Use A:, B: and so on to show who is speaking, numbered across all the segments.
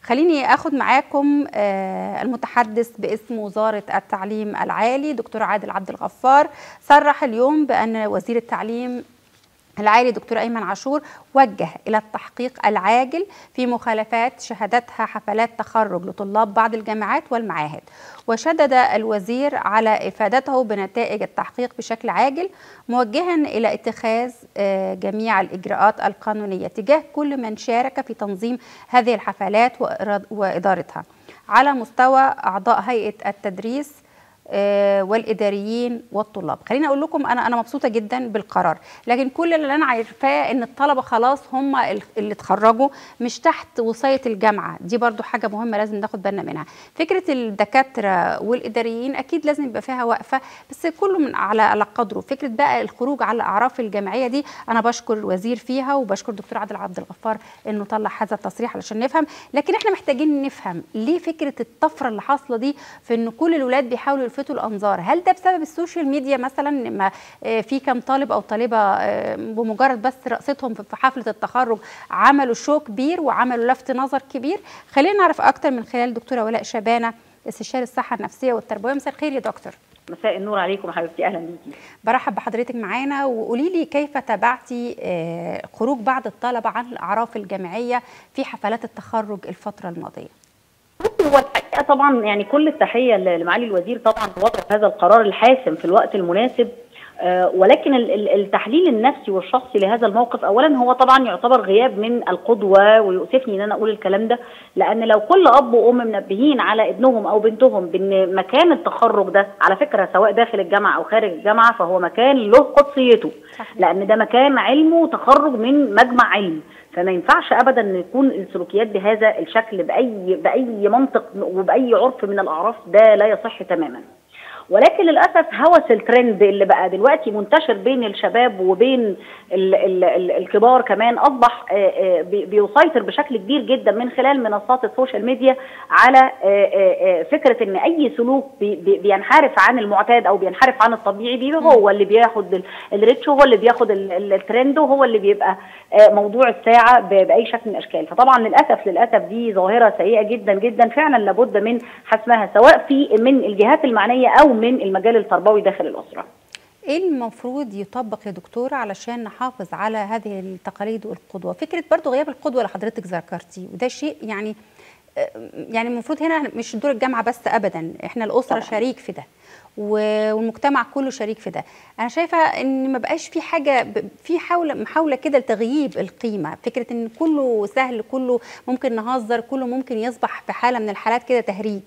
A: خليني اخد معاكم المتحدث باسم وزاره التعليم العالي دكتور عادل عبد الغفار صرح اليوم بان وزير التعليم العالي دكتور ايمن عاشور وجه الى التحقيق العاجل في مخالفات شهدتها حفلات تخرج لطلاب بعض الجامعات والمعاهد وشدد الوزير على افادته بنتائج التحقيق بشكل عاجل موجها الى اتخاذ جميع الاجراءات القانونيه تجاه كل من شارك في تنظيم هذه الحفلات وادارتها على مستوى اعضاء هيئه التدريس والاداريين والطلاب خليني اقول لكم انا انا مبسوطه جدا بالقرار لكن كل اللي انا عارفاه ان الطلبه خلاص هم اللي اتخرجوا مش تحت وصايه الجامعه دي برضو حاجه مهمه لازم ناخد بالنا منها فكره الدكاتره والاداريين اكيد لازم يبقى فيها وقفه بس كله من على على قدره فكره بقى الخروج على الاعراف الجامعيه دي انا بشكر الوزير فيها وبشكر دكتور عادل عبد الغفار انه طلع هذا التصريح علشان نفهم لكن احنا محتاجين نفهم ليه فكره الطفره اللي حاصله دي في ان كل الاولاد بيحاولوا يلفتوا الانظار هل ده بسبب السوشيال ميديا مثلا ما في كم طالب او طالبه بمجرد بس رقصتهم في حفله التخرج عملوا شو كبير وعملوا لفت نظر كبير خلينا نعرف اكتر من خلال دكتوره ولاء شبانه استشاري الصحه النفسيه والتربويه مساء الخير يا دكتور
B: مساء النور عليكم حبيبتي اهلا بيكي
A: برحب بحضرتك معانا وقولي لي كيف تابعتي خروج بعض الطلبه عن الاعراف الجامعيه في حفلات التخرج الفتره الماضيه
B: هو الحقيقه طبعا يعني كل التحيه لمعالي الوزير طبعا وضع هذا القرار الحاسم في الوقت المناسب آه ولكن التحليل النفسي والشخصي لهذا الموقف اولا هو طبعا يعتبر غياب من القدوه ويؤسفني ان انا اقول الكلام ده لان لو كل اب وام منبهين على ابنهم او بنتهم بان مكان التخرج ده على فكره سواء داخل الجامعه او خارج الجامعه فهو مكان له قدسيته لان ده مكان علم وتخرج من مجمع علم فما ينفعش ابدا ان يكون السلوكيات بهذا الشكل باي باي منطق وباي عرف من الاعراف ده لا يصح تماما ولكن للاسف هوس الترند اللي بقى دلوقتي منتشر بين الشباب وبين ال ال ال الكبار كمان اصبح بيسيطر بشكل كبير جدا من خلال منصات السوشيال ميديا على فكره ان اي سلوك بينحرف عن المعتاد او بينحرف عن الطبيعي بيبقى هو اللي بياخد الريتش هو اللي بياخد الترند وهو اللي بيبقى موضوع الساعه باي شكل من الاشكال فطبعا للاسف للاسف دي ظاهره سيئه جدا جدا فعلا لابد من حسمها سواء في من الجهات المعنيه او من المجال التربوي داخل الاسره.
A: ايه المفروض يطبق يا دكتوره علشان نحافظ على هذه التقاليد والقدوه؟ فكره برضو غياب القدوه اللي حضرتك ذكرتي وده شيء يعني يعني المفروض هنا مش دور الجامعه بس ابدا احنا الاسره طبعا. شريك في ده والمجتمع كله شريك في ده انا شايفه ان ما بقاش في حاجه في حاولة محاوله كده لتغييب القيمه فكره ان كله سهل كله ممكن نهزر كله ممكن يصبح في حاله من الحالات كده تهريج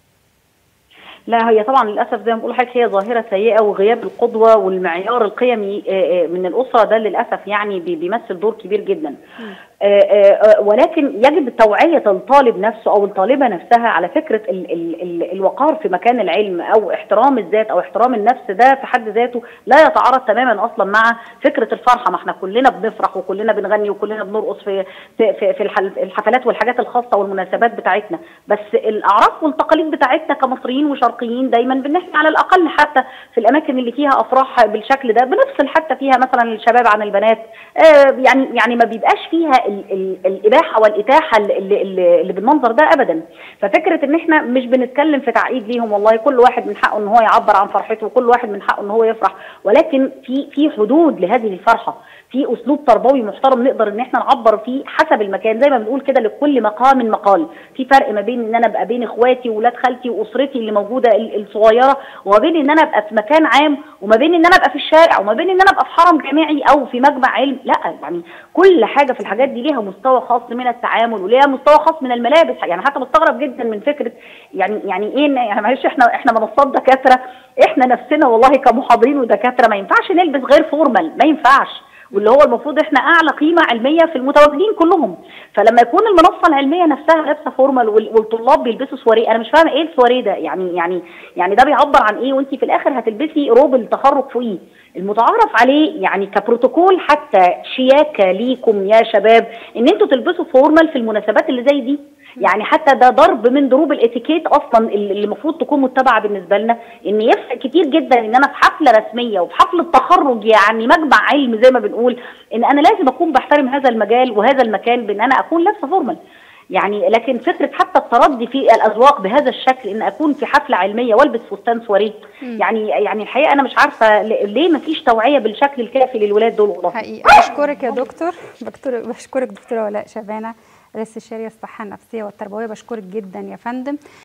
B: لا هي طبعا للاسف زي ما بقول لحضرتك هي ظاهره سيئه وغياب القدوه والمعيار القيمي من الاسره ده للاسف يعني بيمثل دور كبير جدا آآ آآ ولكن يجب توعيه الطالب نفسه او الطالبه نفسها على فكره ال ال ال الوقار في مكان العلم او احترام الذات او احترام النفس ده في حد ذاته لا يتعارض تماما اصلا مع فكره الفرحه ما احنا كلنا بنفرح وكلنا بنغني وكلنا بنرقص في في في الحفلات والحاجات الخاصه والمناسبات بتاعتنا بس الاعراف والتقاليد بتاعتنا كمصريين وشرقيين دايما بنحكي على الاقل حتى في الاماكن اللي فيها افراح بالشكل ده بنفصل حتى فيها مثلا الشباب عن البنات يعني يعني ما بيبقاش فيها ال ال الاباحه والاتاحه اللي, اللي, اللي بالمنظر ده ابدا ففكره ان احنا مش بنتكلم في تعقيد ليهم والله كل واحد من حقه ان هو يعبر عن فرحته وكل واحد من حقه ان هو يفرح ولكن في في حدود لهذه الفرحه في اسلوب تربوي محترم نقدر ان احنا نعبر فيه حسب المكان زي ما بنقول كده لكل مقام مقال في فرق ما بين ان انا ابقى بين اخواتي واولاد خالتي واسرتي اللي موجوده الصغيره وما بين ان انا ابقى في مكان عام وما بين ان انا ابقى في الشارع وما بين ان انا ابقى في حرم جامعي او في مجمع علم لا يعني كل حاجه في الحاجات دي ليها مستوى خاص من التعامل وليها مستوى خاص من الملابس يعني حتى بستغرب جدا من فكره يعني يعني ايه يعني معلش احنا احنا منصات دكاتره احنا نفسنا والله كمحاضرين ودكاتره ما ينفعش نلبس غير فورمال ما ينفعش واللي هو المفروض احنا اعلى قيمه علميه في المتواجدين كلهم فلما يكون المنصه العلميه نفسها لابسه فورمال والطلاب بيلبسوا سواريه انا مش فاهمه ايه السواريه ده يعني يعني يعني ده بيعبر عن ايه وانت في الاخر هتلبسي روب التخرج فوقيه المتعارف عليه يعني كبروتوكول حتى شياكه ليكم يا شباب ان انتوا تلبسوا فورمال في المناسبات اللي زي دي يعني حتى ده ضرب من ضروب الاتيكيت اصلا اللي المفروض تكون متبعه بالنسبه لنا ان يفرق كتير جدا ان انا في حفله رسميه وفي حفله تخرج يعني مجمع علم زي ما بنقول ان انا لازم اكون بحترم هذا المجال وهذا المكان بان انا اكون لابسه فورمال يعني لكن فكره حتى التردي في الاذواق بهذا الشكل ان اكون في حفله علميه والبس فستان سواريه يعني يعني الحقيقه انا مش عارفه ل- ليه ما فيش توعيه بالشكل الكافي للولاد دول والله
A: حقيقة بشكرك يا دكتور دكتور بشكرك دكتورة ولاء شبانة الاستشارية الصحة النفسية والتربوية بشكرك جدا يا فندم